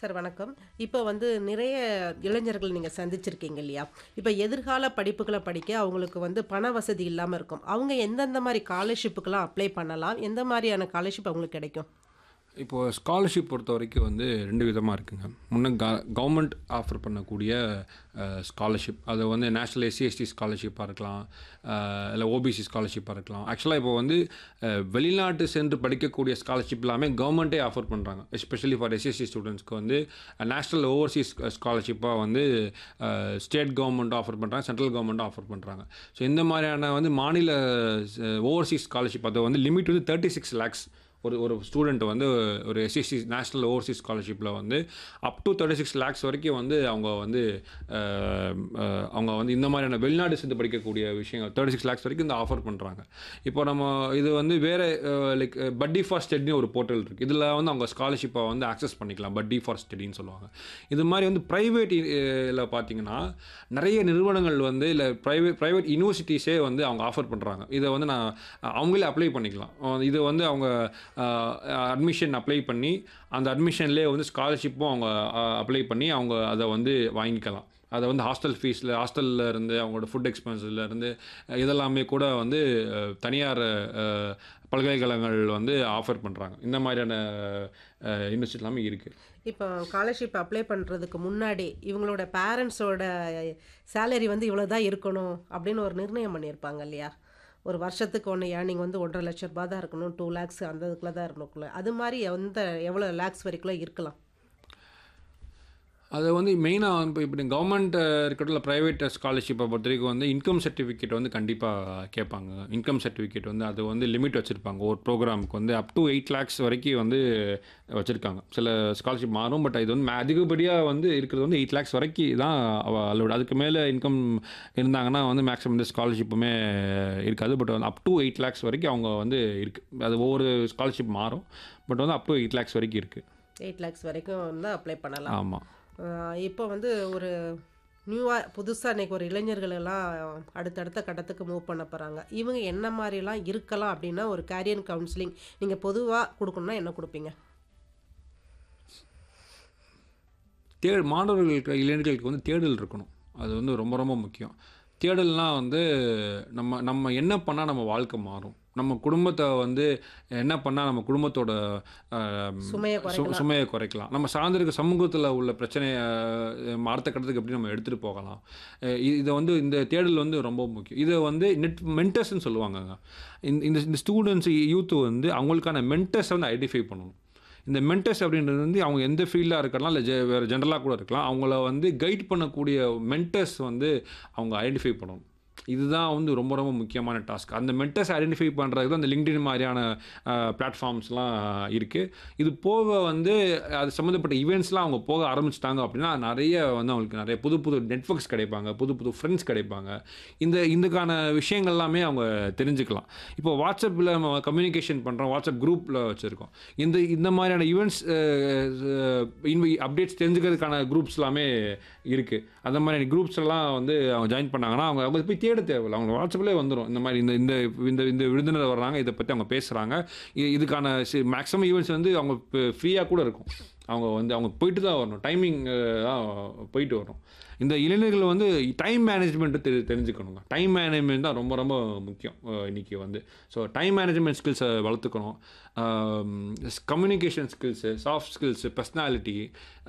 Sir வணக்கம் இப்போ வந்து நிறைய இளைஞர்கள் நீங்கள் சந்திச்சிருக்கீங்க இல்லையா இப்போ எதிர்கால படிப்புகளை படிக்க அவங்களுக்கு வந்து பண வசதி இல்லாமல் இருக்கும் அவங்க எந்தெந்த மாதிரி ஸ்காலர்ஷிப்புக்கெல்லாம் அப்ளை பண்ணலாம் எந்த மாதிரியான ஸ்காலர்ஷிப் அவங்களுக்கு கிடைக்கும் இப்போது ஸ்காலர்ஷிப் பொறுத்த வரைக்கும் வந்து ரெண்டு விதமாக இருக்குங்க முன்ன க கவர்மெண்ட் ஆஃபர் பண்ணக்கூடிய ஸ்காலர்ஷிப் அது வந்து நேஷ்னல் எஸ்சி எஸ்டி ஸ்காலர்ஷிப்பாக இருக்கலாம் அஹ், இல்லை ஓபிசி ஸ்காலர்ஷிப்பாக இருக்கலாம் ஆக்சுவலாக இப்போ வந்து அஹ், வெளிநாட்டு சென்று படிக்கக்கூடிய ஸ்காலர்ஷிப் எல்லாமே கவர்மெண்ட்டே ஆஃபர் பண்ணுறாங்க எஸ்பெஷலி ஃபார் எஸ்எஸ்சி ஸ்டூடெண்ட்ஸ்க்கு வந்து நேஷ்னல் ஓவர்சீஸ் ஸ்காலர்ஷிப்பாக வந்து ஸ்டேட் கவர்மெண்ட் ஆஃபர் பண்ணுறாங்க சென்ட்ரல் கவர்மெண்ட் ஆஃபர் பண்ணுறாங்க ஸோ இந்த மாதிரியான வந்து மாநில ஓவர்சீஸ் ஸ்காலர்ஷிப் அதை வந்து லிமிட் வந்து தேர்ட்டி சிக்ஸ் லேக்ஸ் ஒரு ஒரு ஸ்டூடெண்ட் வந்து ஒரு எஸ்எஸ்சி நேஷ்னல் ஓவர்சீஸ் ஸ்காலர்ஷிப்பில் வந்து up to thirty six lakhs வரைக்கும் வந்து அவங்க வந்து அஹ், அஹ், அவங்க வந்து இந்த மாதிரியான வெளிநாடு சேர்ந்து படிக்கக்கூடிய விஷயங்கள் தேர்ட்டி சிக்ஸ் லேக்ஸ் வரைக்கும் இந்த ஆஃபர் பண்ணுறாங்க இப்போ நம்ம இது வந்து வேறு லைக் பட்டி ஃபார் ஸ்டடின்னு ஒரு போர்ட்டல் இருக்குது இதில் வந்து அவங்க ஸ்காலர்ஷிப்பை வந்து ஆக்சஸ் பண்ணிக்கலாம் பட்டி ஃபார் ஸ்டடின்னு சொல்லுவாங்க இது மாதிரி வந்து ப்ரைவேட் இதில் பார்த்தீங்கன்னா நிறைய நிறுவனங்கள் வந்து இல்லை ப்ரைவேட் ப்ரைவேட் யூனிவர்சிட்டிஸே வந்து அவங்க ஆஃபர் பண்ணுறாங்க இதை வந்து நான் அவங்களே அப்ளை பண்ணிக்கலாம் அஹ் இது வந்து அவங்க அட்மிஷன் அப்ளை பண்ணி அந்த அட்மிஷன்லேயே வந்து ஸ்காலர்ஷிப்பும் அவங்க அப்ளை பண்ணி அவங்க அதை வந்து வாங்கிக்கலாம் அதை வந்து ஹாஸ்டல் ஃபீஸில் ஹாஸ்டலில் இருந்து அவங்களோட ஃபுட் எக்ஸ்பென்ஸ்ல இருந்து அஹ் இதெல்லாமே கூட வந்து அஹ், தனியார் அஹ், பல்கலைக்கழகங்கள் வந்து ஆஃபர் பண்ணுறாங்க இந்த மாதிரியான யூனிவர்சிட்டி எல்லாமே இருக்குது இப்போ ஸ்காலர்ஷிப் அப்ளை பண்ணுறதுக்கு முன்னாடி இவங்களோட பேரண்ட்ஸோட சேலரி வந்து இவ்வளோ தான் இருக்கணும் அப்படின்னு ஒரு நிர்ணயம் பண்ணியிருப்பாங்க இல்லையா ஒரு வருஷத்துக்கு ஒன்று ஏர்னிங் வந்து ஒன்றரை லட்ச ரூபாய் தான் இருக்கணும் டூ லேக்ஸ் அந்த இதுக்குள்ள தான் இருக்கணும்ல அது மாதிரி எந்த எவ்வளோ லேக்ஸ் வரைக்கும் இருக்கலாம் அது வந்து மெயினாக இப்போ இப்படி கவர்மெண்ட் இருக்கட்டும் இல்லை ப்ரைவேட் ஸ்காலர்ஷிப்பை பொறுத்த வரைக்கும் வந்து இன்கம் சர்டிஃபிகேட் வந்து கண்டிப்பாக கேட்பாங்க இன்கம் சர்டிஃபிகேட் வந்து அது வந்து லிமிட் வச்சுருப்பாங்க ஒரு ப்ரோக்ராமுக்கு வந்து அப் டு எயிட் லேக்ஸ் வரைக்கும் வந்து வச்சுருக்காங்க சில ஸ்காலர்ஷிப் மாறும் பட் இது வந்து மே- அதிகப்படியாக வந்து இருக்கிறது வந்து எயிட் லேக்ஸ் வரைக்கும் தான் அலோடு அதுக்கு மேலே இன்கம் இருந்தாங்கன்னா வந்து மேக்ஸிமம் இந்த ஸ்காலர்ஷிப்புமே இருக்காது பட் வந்து அப் டு எயிட் லேக்ஸ் வரைக்கும் அவங்க வந்து இருக்குது அது ஒவ்வொரு ஸ்காலர்ஷிப் மாறும் பட் வந்து அப் டு எயிட் லேக்ஸ் வரைக்கும் இருக்குது எயிட் லேக்ஸ் வரைக்கும் வந்து அப்ளை பண்ணலாம் ஆமாம் ஆஹ் இப்போ வந்து ஒரு நியூவாக புதுசாக இன்றைக்கி ஒரு இளைஞர்கள் எல்லாம் அடுத்தடுத்த கட்டத்துக்கு மூவ் பண்ண போகிறாங்க இவங்க என்ன மாதிரிலாம் இருக்கலாம் அப்படின்னா ஒரு கேரியர் கவுன்சிலிங் நீங்கள் பொதுவாக கொடுக்கணும்னா என்ன கொடுப்பீங்க தே மாணவர்களுக்கு இளைஞர்களுக்கு வந்து தேடல் இருக்கணும் அது வந்து ரொம்ப ரொம்ப முக்கியம் தேடல்னால் வந்து நம்ம நம்ம என்ன பண்ணால் நம்ம வாழ்க்கை மாறும் நம்ம குடும்பத்தை வந்து என்ன பண்ணால் நம்ம குடும்பத்தோட ஆஹ், சுமையை சு- குறைக்கலாம். சுமையை குறைக்கலாம் நம்ம சார்ந்திருக்க சமூகத்தில் உள்ள பிரச்சனையை அஹ், அடுத்த கட்டத்துக்கு எப்படி நம்ம எடுத்துகிட்டு போகலாம் அஹ் இ- இதை வந்து இந்த தேடல் வந்து ரொம்ப முக்கியம் இதை வந்து நெட் மென்டர்ஸ்னு சொல்லுவாங்கங்க இந்த இந்த இந்த ஸ்டூடெண்ட்ஸ் யூத்து வந்து அவங்களுக்கான மென்டர்ஸை வந்து ஐடென்டிஃபை பண்ணணும் இந்த மென்டர்ஸ் அப்படின்றது வந்து அவங்க எந்த ஃபீல்டாக இருக்கலாம் இல்லை ஜெ வேறு ஜென்ரலாக கூட இருக்கலாம் அவங்கள வந்து கைட் பண்ணக்கூடிய மென்டர்ஸ் வந்து அவங்க ஐடென்டிஃபை பண்ணணும் இதுதான் வந்து ரொம்ப ரொம்ப முக்கியமான டாஸ்க் அந்த மென்டர்ஸ் ஐடென்டிஃபை பண்ணுறதுக்கு தான் அந்த லிங்க்டின் மாதிரியான பிளாட்ஃபார்ம்ஸ்லாம் இருக்குது இது போக வந்து அது சம்மந்தப்பட்ட ஈவெண்ட்ஸ்லாம் அவங்க போக ஆரம்பிச்சிட்டாங்க அப்படின்னா நிறைய வந்து அவங்களுக்கு நிறைய புது புது நெட்ஒர்க்ஸ் கிடைப்பாங்க புது புது ஃப்ரெண்ட்ஸ் கிடைப்பாங்க இந்த இதுக்கான விஷயங்கள் எல்லாமே அவங்க தெரிஞ்சுக்கலாம் இப்போ வாட்ஸ்அப்பில் நம்ம கம்யூனிகேஷன் பண்ணுறோம் வாட்ஸ்அப் குரூப்பில் வச்சுருக்கோம் இந்த இந்த மாதிரியான ஈவெண்ட்ஸ் இன்வி அப்டேட்ஸ் தெரிஞ்சுக்கிறதுக்கான குரூப்ஸ் எல்லாமே இருக்குது அந்த மாதிரி குரூப்ஸ் எல்லாம் வந்து அவங்க ஜாயின் பண்ணாங்கன்னா அவங்க அவங்க போய் தேட தேவையில்லை அவங்க வாட்ஸ்அப்லேயே வந்துடும் இந்த மாதிரி இந்த இந்த இந்த இந்த விருந்தினர் வர்றாங்க இதை பற்றி அவங்க பேசுகிறாங்க இதுக்கான மேக்ஸிமம் ஈவெண்ட்ஸ் வந்து அவங்க ஃப்ரீயாக கூட இருக்கும் அவங்க வந்து அவங்க போயிட்டு தான் வரணும் டைமிங் தான் போயிட்டு வரணும் இந்த இளைஞர்கள் வந்து டைம் மேனேஜ்மெண்ட்டு தெரி தெரிஞ்சுக்கணுங்க டைம் மேனேஜ்மெண்ட் தான் ரொம்ப ரொம்ப முக்கியம் அஹ் இன்னைக்கு வந்து ஸோ டைம் மேனேஜ்மெண்ட் ஸ்கில்ஸை வளர்த்துக்கணும் communication skills soft skills personality